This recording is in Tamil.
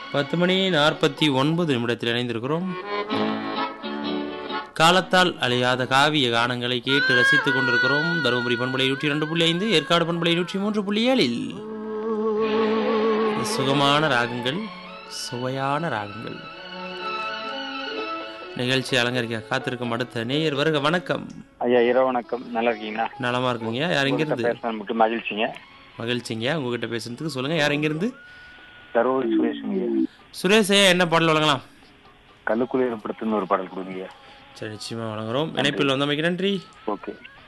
பத்து மணி நாற்பத்தி ஒன்பது நிமிடத்தில் இணைந்திருக்கிறோம் காலத்தால் அழியாத காவிய கானங்களை கேட்டு ரசித்துக் கொண்டிருக்கிறோம் தருமபுரி பண்பலை நூற்றி ரெண்டு புள்ளி ஐந்து ஏற்காடு பண்பலை நூற்றி மூன்று புள்ளி ஏழில் சுகமான ராகங்கள் சுவையான ராகங்கள் நிகழ்ச்சி அலங்கரிக்க காத்திருக்கும் அடுத்த நேயர் வருக வணக்கம் ஐயா இரவு வணக்கம் நல்லா இருக்கீங்களா நலமா இருக்குங்க யார் எங்கிருந்து பேசுறது நமக்கு மகிழ்ச்சிங்க மகிழ்ச்சிங்க உங்ககிட்ட பேசுறதுக்கு சொல்லுங்க யார் எங்கிருந்து தருவூர் சுரேஷுங்க சுரேஷ் ஐயா என்ன பாடல் வழங்கலாம் கல்லுக்குளிர் படத்துன்னு ஒரு பாடல் கொடுங்க சரி நிச்சயமா வழங்குறோம் இணைப்பில் வந்தமைக்கு நன்றி ஓகே